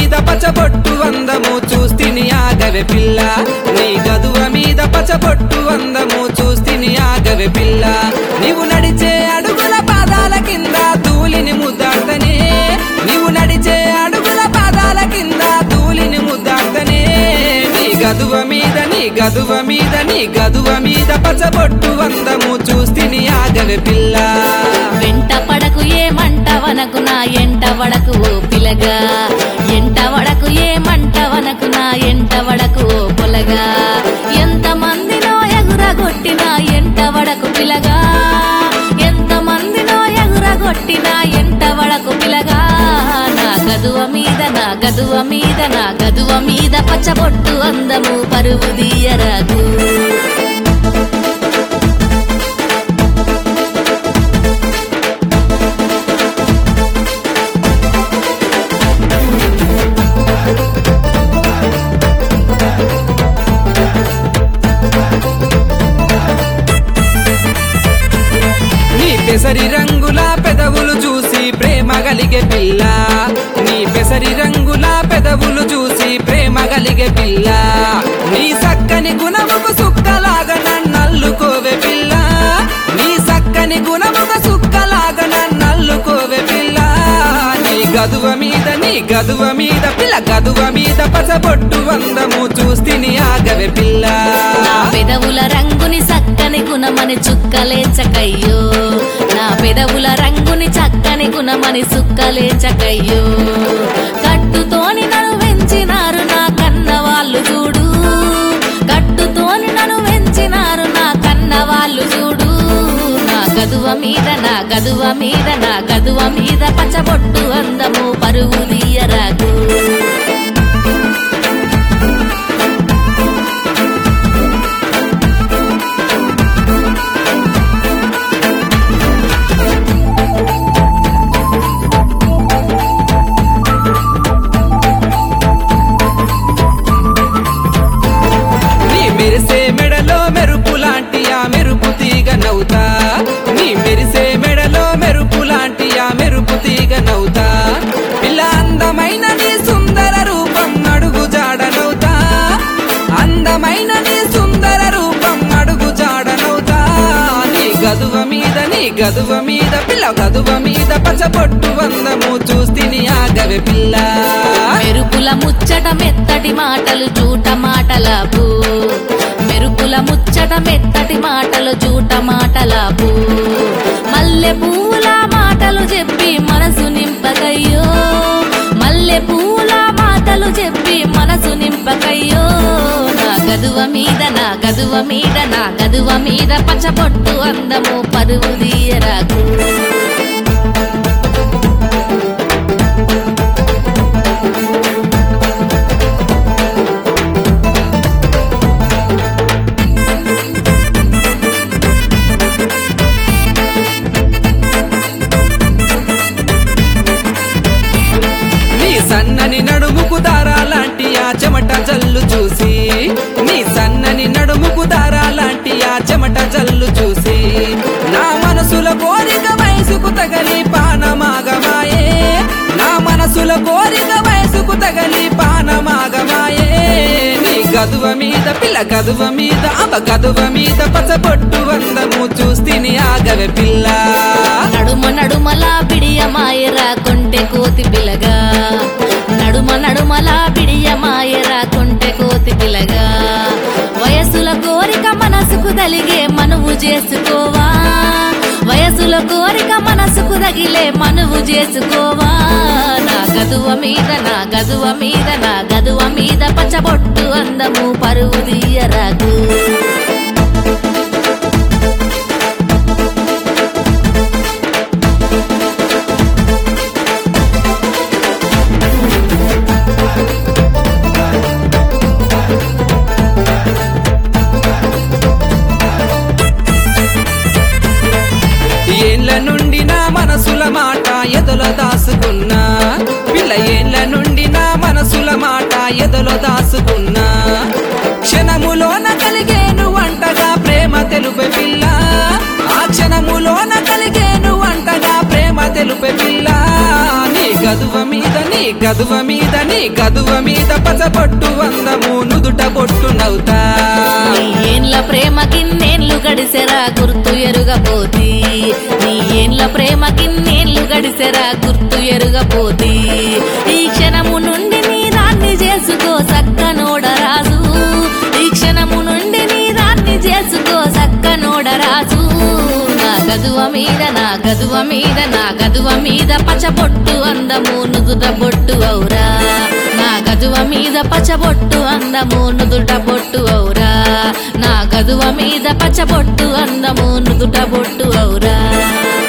మీద పచ్చబొట్టు అందము చూస్తిని ఆగవే పిల్ల నీ గదువ మీద పచ్చబొట్టు అందము చూస్తిని ఆగవే పిల్ల నీవు నడిచే అడుగుల పాదాల కింద ధూళిని ముద్దాడతనే నీవు నడిచే అడుగుల పాదాల కింద ధూళిని ముద్దాడతనే నీ గదువ మీద నీ గదువ మీద నీ గదువ మీద పచ్చబొట్టు అందము చూస్తిని ఆగవే పిల్ల వెంట పడకు ఏమంట వనకు నా ఎంట వడకు ఓ పిలగా ఎంట వడకు ఏమంట వనకు నా ఎంట వడకు ఓ పొలగా ఎంత మందినో ఎగురగొట్టినా ఎంట వడకు పిలగా ఎంత మందినో ఎగురగొట్టినా ఎంట వడకు పిలగా నా గదువ మీద నా గదువ మీద నా గదువ మీద పచ్చబొట్టు అందము పరువు తీయరాదు నీ పెసరి రంగుల పెదవులు చూసి ప్రేమ కలిగే పిల్ల నీ పెసరి రంగుల పెదవులు చూసి ప్రేమ కలిగే పిల్ల నీ సక్కని గుణముకు సుక్కలాగా నన్నల్లుకోవే పిల్ల నీ సక్కని గుణముకు సుక్కలాగా నన్నల్లుకోవే పిల్ల నీ గదువ మీద నీ గదువ మీద పిల్ల గదువ మీద పసబొట్టు వందము చూస్తిని ఆగవే పిల్ల నా పెదవుల రంగుని చక్కని గుణమని చుక్కలేచకయ్యో నా పెదవుల రంగుని చక్కని గుణమని చుక్కలేచకయ్యో కట్టుతోని నన్ను వెంచినారు నా కన్న వాళ్ళు చూడు కట్టుతోని నన్ను వెంచినారు నా కన్న వాళ్ళు చూడు నా గదువ మీద నా గదువ మీద నా గదువ మీద పచ్చబొట్టు అందము పరువు తీయరాకు నీ మెరిసే మెడలో మెరుపు లాంటి ఆ మెరుపు తీగ నవ్వుతా నీ మెరిసే మెడలో మెరుపు లాంటి ఆ మెరుపు తీగ నవ్వుతా పిల్ల అందమైన నీ సుందర రూపం అడుగు జాడనవుతా అందమైన నీ సుందర రూపం అడుగు జాడనవుతా నీ గదువ మీద నీ గదువ మీద పిల్ల గదువ మీద పచ్చబొట్టు వందము చూస్తిని ఆగవే పిల్ల మెరుపుల ముచ్చట మెత్తటి మాటలు జూట మాటలాపు మెరుపుల ముచ్చట మెత్తటి మాటలు జూట మాటలాపు మల్లె పువ్వుల మాటలు చెప్పి మనసు నింపకయ్యో మల్లె పువ్వుల మాటలు చెప్పి మనసు నింపకయ్యో నా గదువ మీద నా గదువ మీద నా గదువ మీద పచ్చబొట్టు అందము పరువు తీయరాకు నీ సన్నని నడుముకు దారాలాంటి ఆ చెమట జల్లు చూసి నీ సన్నని నడుముకు దారాలాంటి ఆ చెమట జల్లు చూసి నా మనసుల కోరిక వయసుకు తగలి పానమాగమాయే నా మనసుల కోరిక వయసుకు తగలి పానమాగమాయే నీ గదువ మీద పిల్ల గదువ మీద అవ గదువ మీద పచ్చబొట్టు వందము చూస్తిని ఆగవే పిల్ల నడుమ నడుమలా బిడియమాయరా కొంటె కోతి పిలగా నడుమ నడుమలా బిడియమాయరా కొంటె కోతి పిలగా వయసుల కోరిక మనసుకు తలిగే మనువు చేసుకోవా వయసుల కోరిక మనసుకు తగిలే మనువు చేసుకోవా నా గదువ మీద నా గదువ మీద నా గదువ మీద పచ్చబొట్టు అందము పరువు తీయరాకు ఏండ్ల నుండి నా మనసుల మాట ఎదలో దాసుకున్నా పిల్ల ఏండ్ల నుండి నా మనసుల మాట ఎదలో దాసుకున్నా క్షణములోన కలిగేను వంటగా ప్రేమ తెలుపే పిల్ల ఆ క్షణములోన కలిగేను వంటగా ప్రేమ తెలుపే పిల్ల నీ గదువ మీద నీ గదువ మీద నీ గదువ మీద పచ్చబొట్టు అందము నుదుట బొట్టు నవ్వుతా నీ ఏండ్ల ప్రేమ కిన్నేళ్ళు గడిసెరా గుర్తు ఎరుగపోతి నీ ఏండ్ల ప్రేమ కిన్నేళ్ళు గడిసెరా గుర్తు ఎరుగపోతి ఈ క్షణము నుండి నీ దాన్ని చేసుకో సక్క నోడరాజు ఈ క్షణము నుండి నీ దాన్ని చేసుకో సక్క నోడరాజు నా గదువ మీద నా గదువ మీద నా గదువ మీద పచ్చబొట్టు అందము నుదుట బొట్టు ఔరా నా గదువ మీద పచ్చబొట్టు అందము నుదుట బొట్టు ఔరా నా గదువ మీద పచ్చబొట్టు అందము నుదుట బొట్టు ఔరా